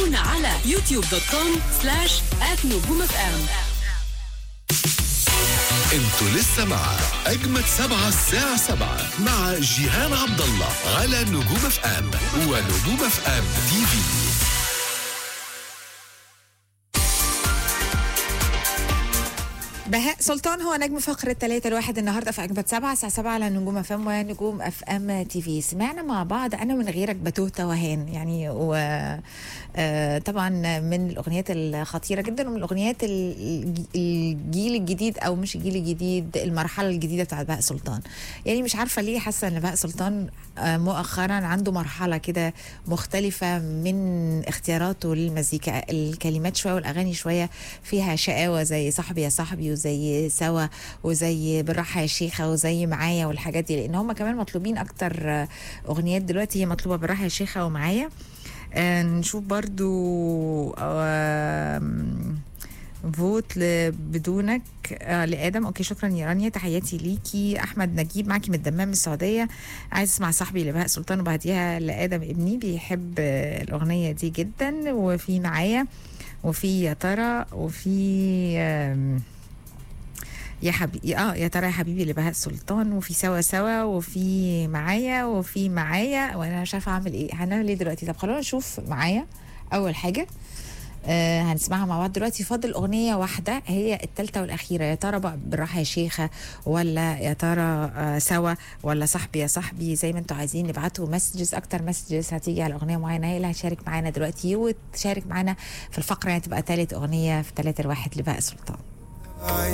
تابعونا على يوتيوب دوت كوم سلاش نجوم اف ام انتوا لسه مع اجمد سبعة الساعة سبعة مع جيهان عبد الله على نجوم اف ام ونجوم اف ام تي في بهاء سلطان هو نجم فقرة ثلاثة الواحد النهاردة في أجمد سبعة الساعة سبعة على نجوم أف أم ونجوم أف أم تي في سمعنا مع بعض أنا من غيرك بتوه توهان يعني و آه، طبعا من الأغنيات الخطيرة جدا ومن الأغنيات ال- الجيل الجديد أو مش الجيل الجديد المرحلة الجديدة بتاعت بهاء سلطان يعني مش عارفة ليه حاسة إن بهاء سلطان آه، مؤخرا عنده مرحلة كده مختلفة من اختياراته للمزيكا الكلمات شوية والأغاني شوية فيها شقاوة زي صاحبي يا صاحبي وزي سوا وزي بالراحة يا شيخة وزي معايا والحاجات دي لأن هم كمان مطلوبين أكتر آه، أغنيات دلوقتي هي مطلوبة بالراحة يا شيخة ومعايا آه، نشوف برضو آم، فوت ل- بدونك آه لادم اوكي شكرا يا رانيا تحياتي ليكي احمد نجيب معاكي من الدمام من السعوديه عايز اسمع صاحبي لبهاء سلطان وبهديها لادم ابني بيحب آه، الاغنيه دي جدا وفي معايا وفي يا ترى وفي آم، يا حبيبي اه يا ترى يا حبيبي لبهاء سلطان وفي سوا سوا وفي معايا وفي معايا وانا مش عارفه اعمل ايه هنعمل ايه دلوقتي طب خلونا نشوف معايا اول حاجه آه هنسمعها مع بعض دلوقتي فاضل اغنيه واحده هي الثالثه والاخيره يا ترى بقى بالراحه يا شيخه ولا يا ترى آه سوا ولا صاحبي يا صاحبي زي ما انتوا عايزين ابعتوا مسجز اكتر مسجز هتيجي على اغنيه معينه هي اللي هتشارك معانا دلوقتي وتشارك معانا في الفقره يعني تبقى ثالث اغنيه في ثلاثة الواحد لبهاء سلطان